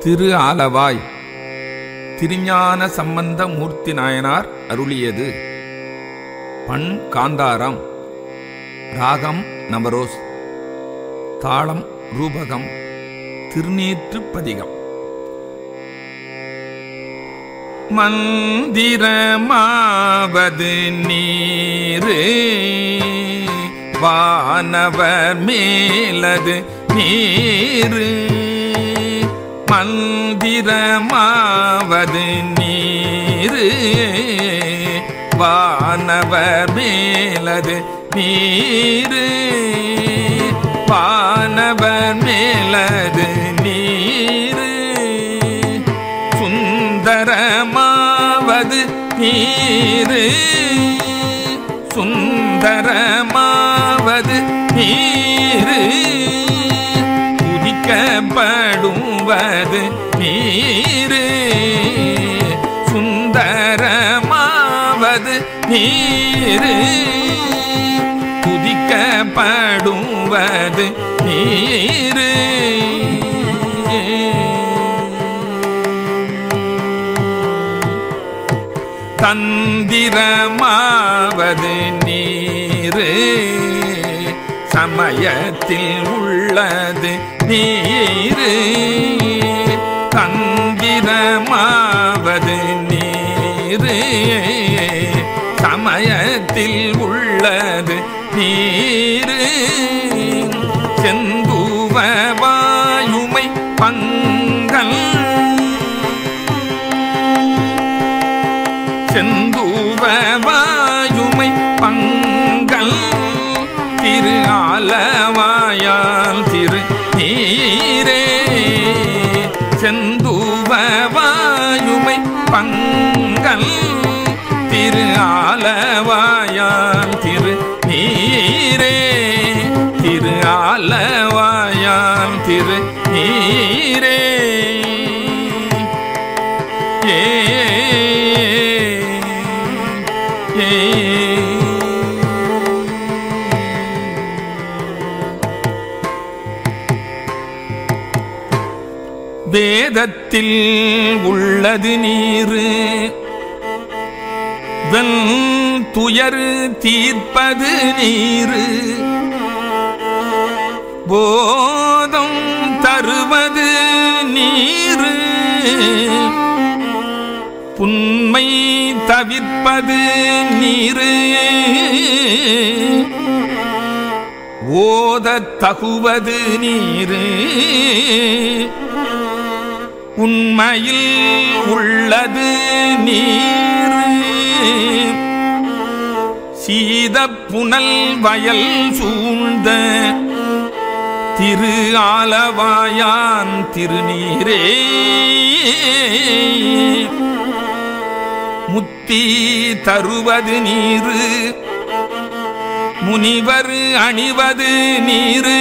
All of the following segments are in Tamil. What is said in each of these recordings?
திரு ஆலவாய் திருஞான சம்பந்த மூர்த்தி நாயனார் அருளியது பண் காந்தாரம் ராகம் நவரோஸ் தாளம் ரூபகம் திருநீற்று பதிகம் மந்திரமாவது நீரு வானவர் மேலது நீரு மந்திரமாவது நீரு வானவர் மேலது நீரு வானவர் மேலது நீரு சுந்தரமாவது நீரு சுந்தரமாவது நீரு துதிக்கப்படுவது நீரு சுந்தரமாவது நீரு துதிக்கப்படுவது நீரு தந்திரமாவது நீரு சமயத்தில் உள்ளது நீரு தந்திரமாவது நீரு சமயத்தில் உள்ளது நீரு செந்துவ வாயுமை பங்கல் செந்தூவ வாயுமை பங்கல் திரு ஆலவாயால் திரு நீரே செந்தூவ வாயுமை பங்கல் திரு ஆலவாயால் திரு நீரே திரு ஆலவாயால் திரு நீரே ஏ ஏ வேதத்தில் உள்ளது நீரு வெண் துயர் தீர்ப்பது நீரு போதம் தருவது நீரு புன்மை தவிர்ப்பது நீரு ஓதத் தகுவது நீரு உண்மையில் உள்ளது நீரு சீத புனல் வயல் சூழ்ந்த திரு ஆலவாயான் திருநீரே முத்தி தருவது நீரு முனிவர் அணிவது நீரு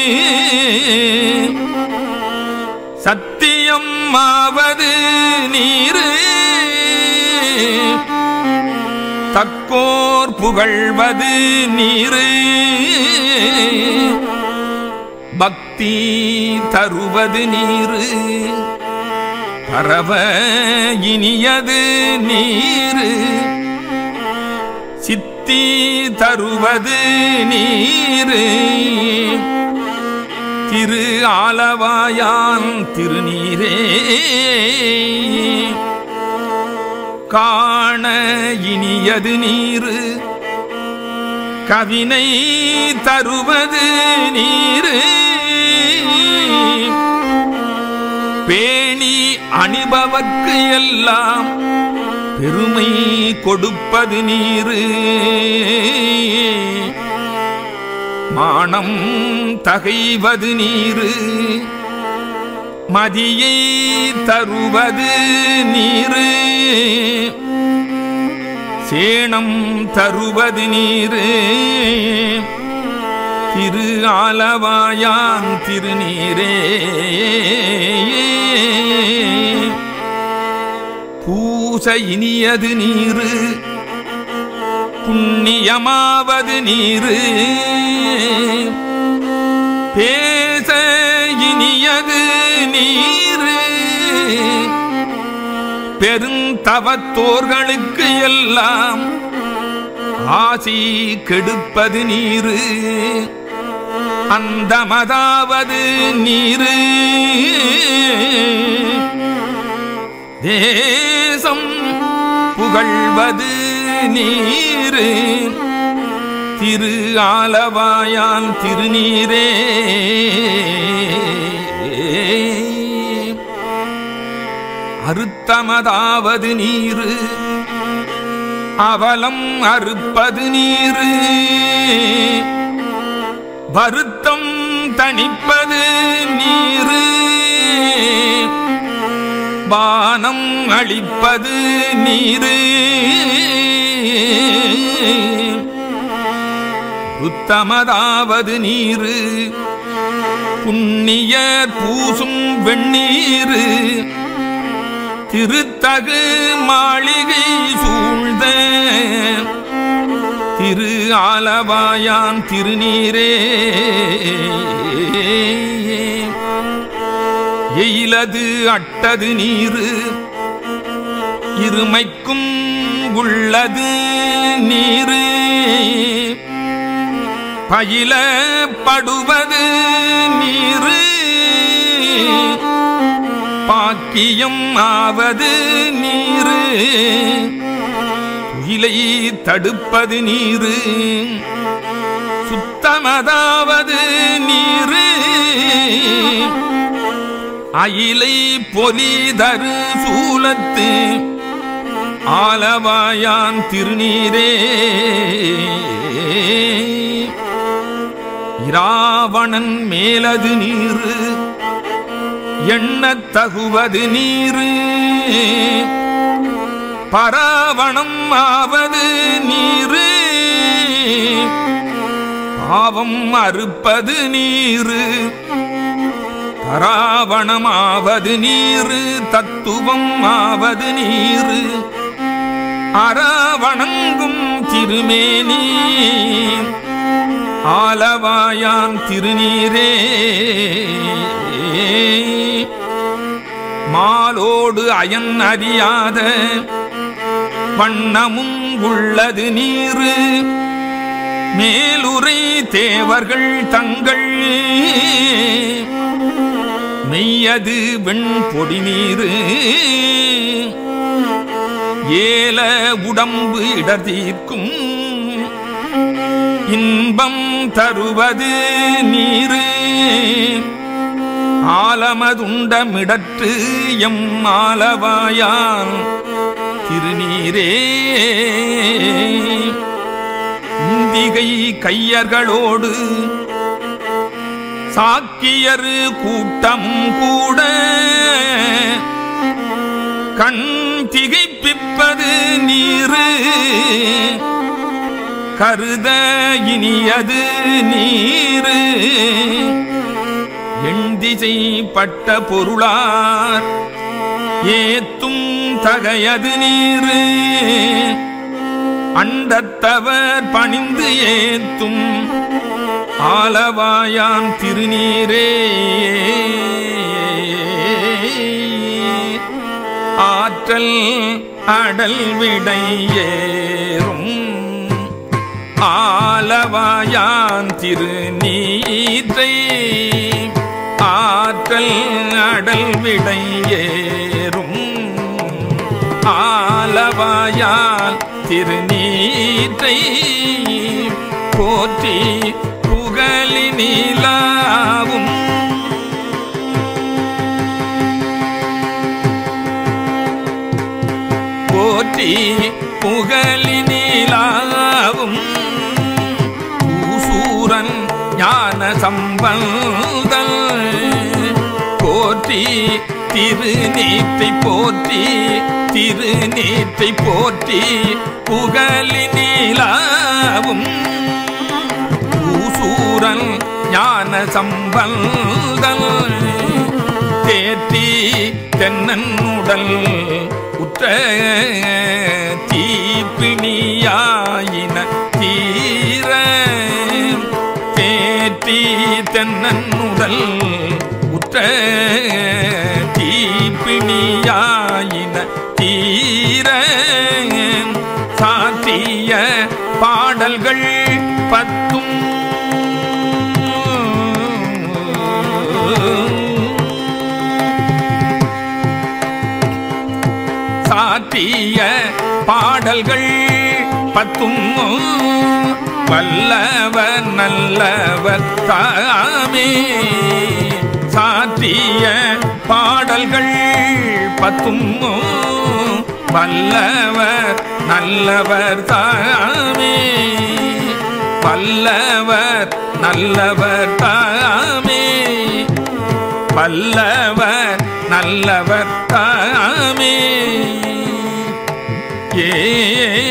சத்தியம் ஆவது நீரு தக்கோர் புகழ்வது நீரு பக்தி தருவது நீரு பரவ இனியது நீரு சித்தி தருவது நீரு திரு ஆலவாயான் திருநீரே காண இனியது நீரு கவினை தருவது நீரு பேணி அணிபவர்க்கு எல்லாம் பெருமை கொடுப்பது நீரு மானம் தகைவது நீரு மதியை தருவது நீரு சேணம் தருவது நீரு திரு ஆலவாயான் திருநீரே பூச இனியது நீரு புண்ணியமாவது நீரு பேச இனியது நீரு பெருந்தவத்தோர்களுக்கு எல்லாம் ஆசி கெடுப்பது நீரு அந்தமதாவது நீரு தேசம் புகழ்வது நீரு திரு ஆலவாயான் திருநீரே அறுத்தமதாவது நீரு அவலம் அறுப்பது நீரு வருத்தம் தணிப்பது நீரு பானம் அளிப்பது நீரு ருத்தமதாவது நீரு புண்ணியர் பூசும் வெண்ணீரு திருத்தகு மாளிகை சூழ்ந்த திரு ஆலவாயான் திருநீரே எயிலது அட்டது நீரு இருமைக்கும் உள்ளது நீரு பயில படுவது நீரு பாக்கியம் ஆவது நீரு துயிலை தடுப்பது நீரு சுத்தமதாவது நீரு அயிலை பொலிதரு சூலத்து ஆலவாயான் திருநீரே இராவணன் மேலது நீரு எண்ணத் தகுவது நீரு பராவணம் ஆவது நீரு பாவம் அறுப்பது நீரு தராவணமாவது நீரு தத்துவம் ஆவது நீரு அறவணங்கும் திருமேனி ஆலவாயான் திருநீரே மாலோடு அயன் அறியாத வண்ணமும் உள்ளது நீரு மேலுரை தேவர்கள் தங்கள் மெய்யது வெண் பொடி நீரு ஏல உடம்பு இடர் தீர்க்கும் இன்பம் தருவது நீரு ஆலமதுண்டமிடற்று எம் ஆலவாயான் திருநீரே இந்திகை கையர்களோடு சாக்கியரு கூட்டம் கூட கண் திகைப்பிப்பது நீரு கருத இனியது நீரு எண்டிசை பட்ட பொருளார் ஏத்தும் தகையது நீரு அண்டத்தவர் பணிந்து ஏத்தும் ஆலவாயான் திருநீரே ஆற்றல் அடல் விடையேறும் ஆலவாயான் திருநீற்றை ஆற்றல் அடல் விடையேறும் ஆலவாயால் திருநீற்றை போற்றி புகழி நீலாவும் போற்றி புகழி நீலாவும் பூசூரன் ஞான சம்பந்தல் போற்றி திருநீற்றை போற்றி திருநீற்றை போற்றி புகழி நீலாவும் பூசூரன் ஞான சம்பந்தல் தேற்றி தென்னன் உடல் உற்ற தீப்பிணியாயின தீர தேற்றி தென்னன் உடல் உற்ற தீப்பிணியாயின தீர பத்தும் சாற்றிய பாடல்கள் பத்தும் வல்லவர் நல்லவர் தாமே சாற்றிய பாடல்கள் பத்தும் வல்லவர் நல்லவர் தாமே வல்லவர் நல்லவர் தாமே வல்லவர் நல்லவர் தாமே ஏ